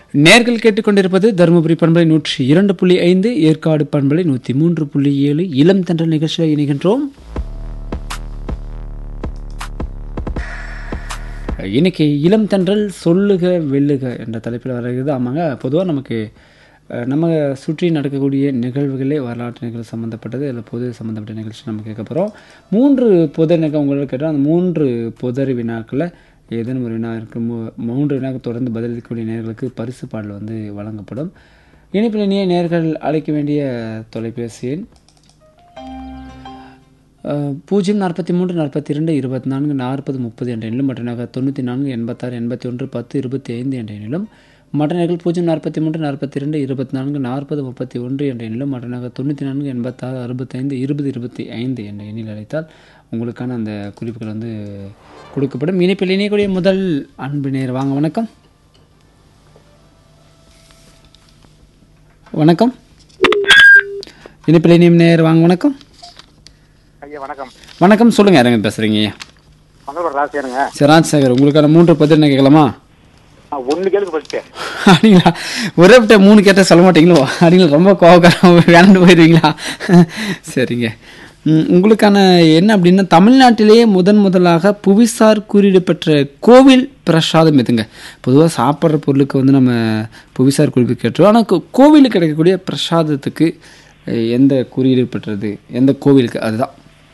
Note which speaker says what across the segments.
Speaker 1: நேர்கள் கேட்டுக்கொண்டிருப்பது தருமபுரி பண்பலை நூற்றி இரண்டு புள்ளி ஐந்து ஏற்காடு பண்பலை நூற்றி மூன்று புள்ளி ஏழு இளம் தென்றல் நிகழ்ச்சியில் இணைகின்றோம் இன்னைக்கு இளம் தென்றல் சொல்லுக வெல்லுக என்ற தலைப்பில் வருகிறது ஆமாங்க பொதுவாக நமக்கு அஹ், நம்ம சுற்றி நடக்கக்கூடிய நிகழ்வுகளே வரலாற்று நிகழ்வு சம்மந்தப்பட்டது அதில் பொது சம்மந்தப்பட்ட நிகழ்ச்சி நம்ம கேட்க போகிறோம் மூன்று பொது நிகழ்வு உங்களுக்கு கேட்டால் அந்த மூன்று பொதறி வினாக்களில் ஏதேனும் ஒரு வினா இருக்கு மூ- மூன்று வினாக்கு தொடர்ந்து பதிலளிக்கக்கூடிய நேர்களுக்கு பரிசு பாடல் வந்து வழங்கப்படும் இணைப்பில் இனிய நேர்கள் அழைக்க வேண்டிய தொலைபேசி எண் அஹ், பூஜ்ஜியம் நாற்பத்தி மூன்று நாற்பத்தி இரண்டு இருபத்தி நான்கு நாற்பது முப்பது என்ற எண்ணிலும் மற்றனாக தொண்ணூற்றி நான்கு எண்பத்தாறு எண்பத்தி ஒன்று பத்து இருபத்தி ஐந்து என்ற எண்ணிலும் மற்றனர்கள் பூஜ்ஜியம் நாற்பத்தி மூன்று நாற்பத்தி இரண்டு இருபத்தி நான்கு நாற்பது முப்பத்தி ஒன்று என்ற எண்ணிலும் மற்றனாக தொண்ணூற்றி நான்கு எண்பத்தாறு அறுபத்தைந்து இருபது இருபத்தி ஐந்து என்ற எண்ணில் அழைத்தால் உங்களுக்கான அந்த குறிப்புகள் வந்து கொடுக்கப்படும் இணைப்பில் இணையக்கூடிய முதல் அன்பு நேர் வாங்க வணக்கம் வணக்கம் இணைப்பில் இணையம் நேர் வாங்க வணக்கம்
Speaker 2: ஐயா வணக்கம்
Speaker 1: வணக்கம் சொல்லுங்க யாருங்க பேசுறீங்க
Speaker 2: மங்களூர் ராசியாருங்க
Speaker 1: சிராஜ் சேகர் உங்களுக்கான மூன்று பதில் என்ன கேட்கலாமா
Speaker 2: நான் ஒன்று கேளுக்கு படிச்சேன்
Speaker 1: அப்படிங்களா ஒரே விட்ட மூணு கேட்டால் சொல்ல மாட்டீங்களோ அப்படிங்களா ரொம்ப கோவக்காரம் வேண்டாண்டு போயிடுவீங்களா சரிங்க ம், உங்களுக்கான என்ன அப்படின்னா தமிழ்நாட்டிலேயே முதன் முதலாக புவிசார் குறியீடு பெற்ற கோவில் பிரசாதம் எதுங்க பொதுவாக சாப்பிட்ற பொருளுக்கு வந்து நம்ம புவிசார் குறியீடு கேட்டுருவோம் ஆனால் கோவிலுக்கு கிடைக்கக்கூடிய பிரசாதத்துக்கு அஹ், எந்த குறியீடு பெற்றது எந்த கோவிலுக்கு அதுதான்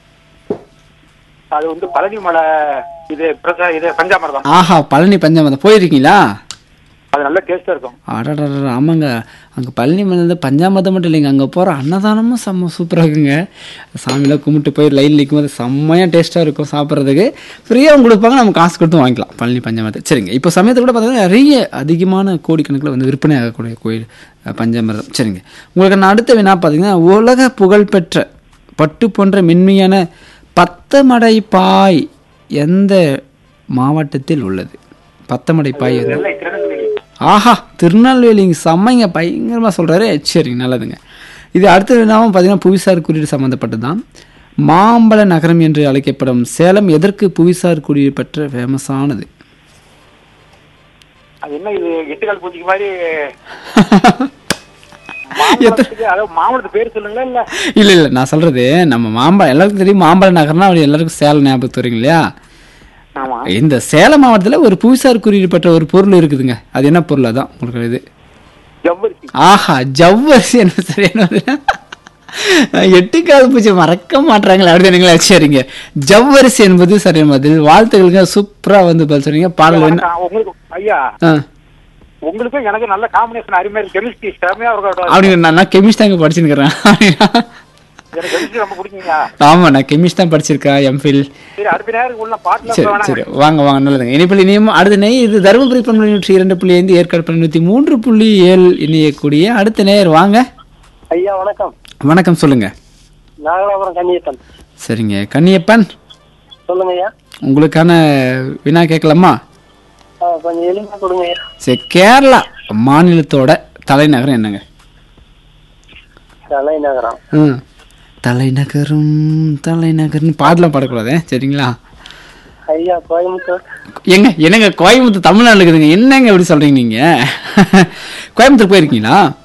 Speaker 2: அது வந்து பழனி மலை இது பிரசா இது பஞ்சாமிரதம்
Speaker 1: ஆஹா பழனி பஞ்சாமதம் போயிருக்கீங்களா
Speaker 2: அது நல்ல டேஸ்டா இருக்கும்
Speaker 1: அடடா ஆமாங்க அங்கே பழனி வந்து பஞ்சாமதம் மட்டும் இல்லைங்க அங்கே போகிற அன்னதானமும் செம்ம சூப்பராக இருக்குங்க சாமியெல்லாம் கும்பிட்டு போய் லைன் நிற்கும் போது செம்மையாக டேஸ்ட்டாக இருக்கும் சாப்பிட்றதுக்கு ஃப்ரீயாக கொடுப்பாங்க நம்ம காசு கொடுத்து வாங்கிக்கலாம் பழனி பஞ்சாமதம் சரிங்க இப்போ சமயத்தில் கூட பார்த்தீங்கன்னா நிறைய அதிகமான கோடிக்கணக்கில் வந்து விற்பனை ஆகக்கூடிய கோயில் அஹ், பஞ்சாமிர்தம் சரிங்க உங்களுக்கு நான் அடுத்த வினா பார்த்தீங்கன்னா உலக புகழ்பெற்ற பட்டு போன்ற மென்மையான பத்தமடை பாய் எந்த மாவட்டத்தில் உள்ளது பத்தமடை பாய் எது
Speaker 2: நெல்லை திருநெல்வேலி
Speaker 1: ஆஹா திருநெல்வேலிங்க செம்மைங்க பயங்கரமாக சொல்கிறாரு சரிங்க நல்லதுங்க இது அடுத்த வினாவும் பார்த்தீங்கன்னா புவிசார் குறியீடு சம்மந்தப்பட்டது தான் மாம்பழ நகரம் என்று அழைக்கப்படும் சேலம் எதற்கு புவிசார் குறியீடு பெற்ற ஃபேமஸானது
Speaker 2: அது என்ன இது எட்டுக்கால் பூச்சிக்கு மாதிரி மாம்பழத்துக்கு அதாவது மாம்பழத்து பேர் சொல்லுங்களா இல்ல
Speaker 1: இல்லை இல்லை நான் சொல்கிறது நம்ம மாம்பழம் எல்லாருக்கும் தெரியும் மாம்பழ நகரம்னா அப்படி எல்லாருக்கும் சேலம் ஞாபகத்து வருங்க இல்லையா
Speaker 2: ஆமா
Speaker 1: இந்த சேலம் மாவட்டத்தில் ஒரு புவிசார் குறியீடு பெற்ற ஒரு பொருள் இருக்குதுங்க அது என்ன பொருள் அதான் உங்களுக்கு இது
Speaker 2: ஜவ்வரிசி
Speaker 1: ஆஹா ஜவ்வரிசி என்ன சரியானது எட்டுக்கால் பூச்சி மறக்க மாட்டாங்களே அப்படிதானுங்களா சரிங்க ஜவ்வரிசி என்பது சரியான பதில் வாழ்த்துக்களுங்க சூப்பரா வந்து பதில் சொன்னீங்க பாடல் என்ன
Speaker 2: வணக்கம். உங்களுக்கு ஐயா
Speaker 1: ஆ,
Speaker 2: உங்களுக்கும் எனக்கு நல்ல காம்பினேஷன் அருமையா இருக்கு கெமிஸ்ட்ரி செமையா இருக்கும்
Speaker 1: அப்படிங்க நான் நான் கெமிஸ்ட் தாங்க படிச்சுருக்கிறேன்
Speaker 2: எனக்கு கெமிஸ்ட்ரி ரொம்ப பிடிக்குங்க
Speaker 1: ஆமா நான் கெமிஸ்ட் தான் படிச்சிருக்கேன் எம்ஃபில்
Speaker 2: சரி அடுத்த நேரம் உள்ள பாட்டுல
Speaker 1: சரி
Speaker 2: வேணாங்க
Speaker 1: சரி வாங்க வாங்க நல்லதுங்க இனிப்பில் இனியும் அடுத்த நெய் இது தருமபுரி பண்பு நூற்றி இரண்டு புள்ளி ஐந்து ஏற்காடு பண்பு நூற்றி மூன்று புள்ளி ஏழு இணையக்கூடிய அடுத்த நேர் வாங்க
Speaker 3: ஐயா வணக்கம்
Speaker 1: வணக்கம் சொல்லுங்க
Speaker 3: நாகலாபுரம் கன்னியப்பன்
Speaker 1: சரிங்க கன்னியப்பன்
Speaker 3: சொல்லுங்க ஐயா
Speaker 1: உங்களுக்கான வினா கேட்கலாமா
Speaker 3: ஆ, கொஞ்சம் எளிமையா கொடுங்க ஐயா
Speaker 1: சரி கேரளா மாநிலத்தோட தலைநகரம் என்னங்க
Speaker 3: தலைநகரம்
Speaker 1: ம் தலைநகரும் தலைநகர்னு பாடலாம் பாடக்கூடாதே சரிங்களா
Speaker 3: ஐயா கோயம்புத்தூர்
Speaker 1: எங்க என்னங்க கோயம்புத்தூர் தமிழ்நாடு இருக்குதுங்க என்னங்க இப்படி சொல்றீங்க நீங்க கோயம்புத்தூர் போயிருக்கீங்களா